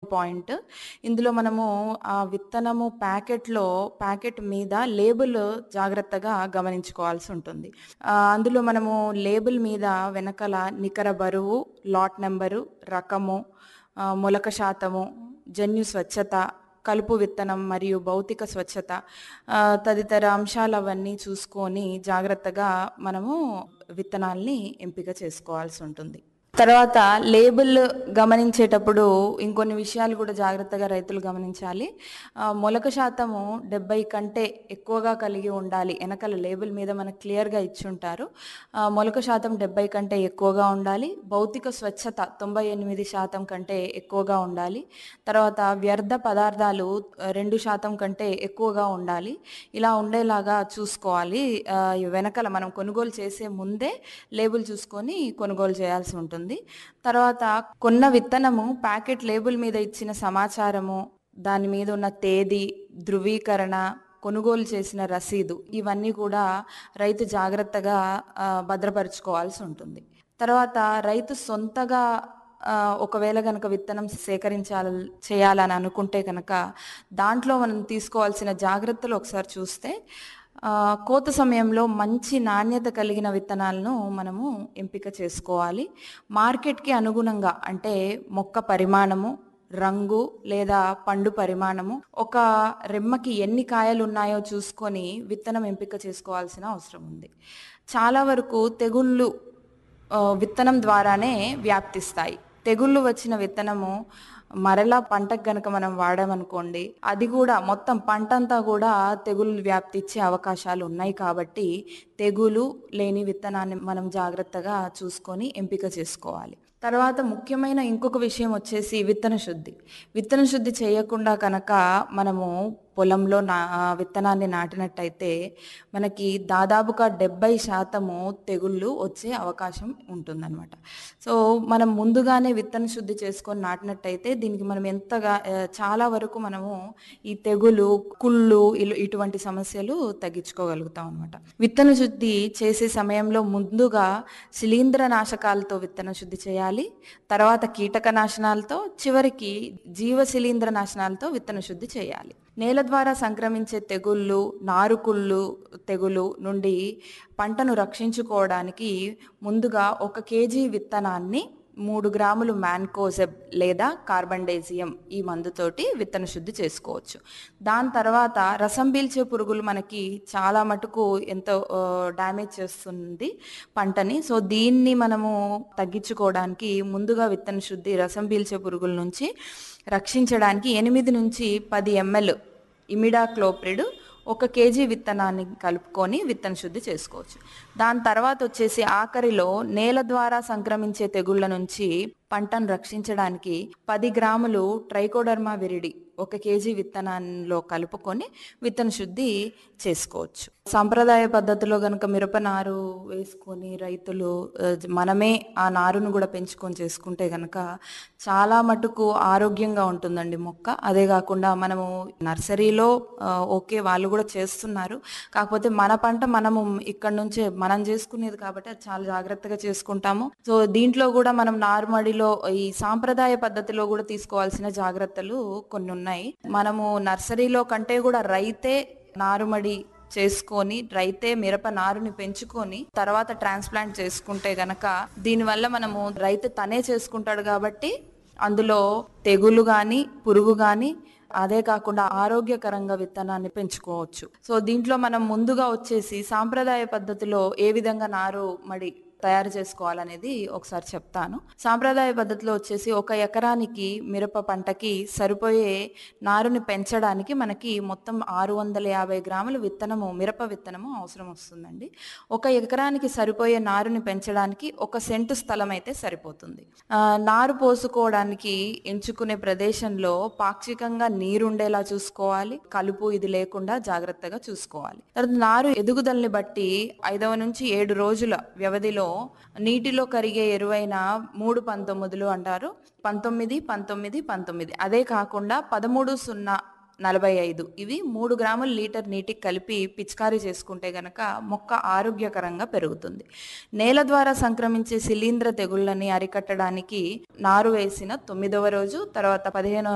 point ఇందులో మనము ఆ విత్తనము ప్యాకెట్లో ప్యాకెట్ మీద లేబుల్ జాగ్రత్తగా గమనించుకోవాల్సి ఉంటుంది ఆ, అందులో మనము లేబుల్ మీద వెనకాల నికర బరువు లాట్ నెంబరు రకము ఆ, మొలక శాతము జన్యు స్వచ్ఛత కలుపు విత్తనం మరియు భౌతిక స్వచ్ఛత ఆ, తదితర అంశాలు అవన్నీ చూసుకొని జాగ్రత్తగా మనము విత్తనాల్ని ఎంపిక చేసుకోవాల్సి ఉంటుంది తర్వాత లేబుల్ గమనించేటప్పుడు ఇంకొన్ని విషయాలు కూడా జాగ్రత్తగా రైతులు గమనించాలి ఆ, మొలక శాతము డెబ్బై కంటే ఎక్కువగా కలిగి ఉండాలి వెనకాల లేబుల్ మీద మనకు క్లియర్గా ఇచ్చుంటారు ఆ, మొలక శాతం డెబ్బై కంటే ఎక్కువగా ఉండాలి భౌతిక స్వచ్ఛత తొంభై ఎనిమిది శాతం కంటే ఎక్కువగా ఉండాలి తర్వాత వ్యర్థ పదార్థాలు ఆ, రెండు శాతం కంటే ఎక్కువగా ఉండాలి ఇలా ఉండేలాగా చూసుకోవాలి ఆ, ఈ వెనకాల మనం కొనుగోలు చేసే ముందే లేబుల్ చూసుకొని కొనుగోలు చేయాల్సి ఉంటుంది తర్వాత కొన్న విత్తనము ప్యాకెట్ లేబుల్ మీద ఇచ్చిన సమాచారము దాని మీద ఉన్న తేదీ ధృవీకరణ కొనుగోలు చేసిన రసీదు ఇవన్నీ కూడా రైతు జాగ్రత్తగా ఆ, భద్రపరుచుకోవాల్సి ఉంటుంది తర్వాత రైతు సొంతగా ఆ, ఒకవేళ కనుక విత్తనం సేకరించాలి చేయాలని అనుకుంటే కనుక దాంట్లో మనం తీసుకోవాల్సిన జాగ్రత్తలు ఒకసారి చూస్తే ఆ, కోత సమయంలో మంచి నాణ్యత కలిగిన విత్తనాలను మనము ఎంపిక చేసుకోవాలి మార్కెట్కి అనుగుణంగా అంటే మొక్క పరిమాణము రంగు లేదా పండు పరిమాణము ఒక రెమ్మకి ఎన్ని కాయలు ఉన్నాయో చూసుకొని విత్తనం ఎంపిక చేసుకోవాల్సిన అవసరం ఉంది చాలా వరకు తెగుళ్ళు ఆ, విత్తనం ద్వారానే వ్యాప్తిస్తాయి తెగుళ్ళు వచ్చిన విత్తనము మరలా పంటకు గనక మనం వాడామనుకోండి అది కూడా మొత్తం పంట అంతా కూడా తెగులు వ్యాప్తి ఇచ్చే అవకాశాలు ఉన్నాయి కాబట్టి తెగులు లేని విత్తనాన్ని మనం జాగ్రత్తగా చూసుకొని ఎంపిక చేసుకోవాలి తర్వాత ముఖ్యమైన ఇంకొక విషయం వచ్చేసి విత్తన శుద్ధి విత్తన శుద్ధి చేయకుండా కనుక మనము పొలంలో నా విత్తనాన్ని నాటినట్టయితే మనకి దాదాపుగా డెబ్బై శాతము తెగుళ్ళు వచ్చే అవకాశం ఉంటుందన్నమాట సో మనం ముందుగానే విత్తన శుద్ధి చేసుకొని నాటినట్టయితే దీనికి మనం ఎంతగా ఆ, చాలా వరకు మనము ఈ తెగులు కుళ్ళు ఇలు- ఇటువంటి సమస్యలు తగ్గించుకోగలుగుతాం అనమాట విత్తన శుద్ధి చేసే సమయంలో ముందుగా శిలీంద్ర నాశకాలతో విత్తన శుద్ధి చేయాలి తర్వాత కీటక నాశనాలతో చివరికి జీవ శిలీంద్ర నాశనాలతో విత్తన శుద్ధి చేయాలి నేల ద్వారా సంక్రమించే తెగుళ్ళు నారుకుళ్ళు తెగులు నుండి పంటను రక్షించుకోవడానికి ముందుగా ఒక కేజీ విత్తనాన్ని మూడు గ్రాములు మ్యాన్కోజెబ్ లేదా కార్బండేజియం ఈ మందుతోటి విత్తన శుద్ధి చేసుకోవచ్చు దాని తర్వాత రసం పీల్చే పురుగులు మనకి చాలా మటుకు ఎంతో డ్యామేజ్ చేస్తుంది పంటని సో దీన్ని మనము తగ్గించుకోవడానికి ముందుగా విత్తన శుద్ధి రసం పీల్చే పురుగుల నుంచి రక్షించడానికి ఎనిమిది నుంచి పది ఎంఎల్ ఇమిడాక్లోప్రిడ్ ఒక కేజీ విత్తనాన్ని కలుపుకొని విత్తన శుద్ధి చేసుకోవచ్చు దాని తర్వాత వచ్చేసి ఆఖరిలో నేల ద్వారా సంక్రమించే తెగుళ్ళ నుంచి పంటను రక్షించడానికి పది గ్రాములు ట్రైకోడర్మా విరిడి ఒక కేజీ విత్తనంలో కలుపుకొని విత్తన శుద్ధి చేసుకోవచ్చు సాంప్రదాయ పద్ధతిలో గనుక మిరప నారు వేసుకొని రైతులు ఆ, మనమే ఆ నారును కూడా పెంచుకొని చేసుకుంటే గనక చాలా మటుకు ఆరోగ్యంగా ఉంటుందండి మొక్క అదే కాకుండా మనము నర్సరీలో ఆ, ఓకే వాళ్ళు కూడా చేస్తున్నారు కాకపోతే మన పంట మనము ఇక్కడ నుంచే మనం చేసుకునేది కాబట్టి అది చాలా జాగ్రత్తగా చేసుకుంటాము సో దీంట్లో కూడా మనం నారుమడిలో ఈ సాంప్రదాయ పద్ధతిలో కూడా తీసుకోవాల్సిన జాగ్రత్తలు కొన్ని ఉన్నాయి మనము నర్సరీలో కంటే కూడా రైతే నారుమడి చేసుకొని రైతే మిరప నారుని పెంచుకొని తర్వాత ట్రాన్స్ప్లాంట్ చేసుకుంటే గనక దీనివల్ల మనము రైతు తనే చేసుకుంటాడు కాబట్టి అందులో తెగులు గాని పురుగు గాని అదే కాకుండా ఆరోగ్యకరంగా విత్తనాన్ని పెంచుకోవచ్చు సో దీంట్లో మనం ముందుగా వచ్చేసి సాంప్రదాయ పద్ధతిలో ఏ విధంగా నారు మడి తయారు చేసుకోవాలనేది ఒకసారి చెప్తాను సాంప్రదాయ పద్ధతిలో వచ్చేసి ఒక ఎకరానికి మిరప పంటకి సరిపోయే నారుని పెంచడానికి మనకి మొత్తం ఆరు వందల యాభై గ్రాముల విత్తనము మిరప విత్తనము అవసరం వస్తుందండి ఒక ఎకరానికి సరిపోయే నారుని పెంచడానికి ఒక సెంటు స్థలం అయితే సరిపోతుంది ఆ, నారు పోసుకోవడానికి ఎంచుకునే ప్రదేశంలో పాక్షికంగా నీరుండేలా చూసుకోవాలి కలుపు ఇది లేకుండా జాగ్రత్తగా చూసుకోవాలి తర్వాత నారు ఎదుగుదలని బట్టి ఐదవ నుంచి ఏడు రోజుల వ్యవధిలో నీటిలో కరిగే ఎరువైన మూడు పంతొమ్మిదిలు అంటారు పంతొమ్మిది పంతొమ్మిది పంతొమ్మిది అదే కాకుండా పదమూడు సున్నా నలభై ఐదు ఇవి మూడు గ్రాముల లీటర్ నీటికి కలిపి పిచికారీ చేసుకుంటే గనక మొక్క ఆరోగ్యకరంగా పెరుగుతుంది నేల ద్వారా సంక్రమించే శిలీంద్ర తెగుళ్ళని అరికట్టడానికి నారు వేసిన తొమ్మిదవ రోజు తర్వాత పదిహేనవ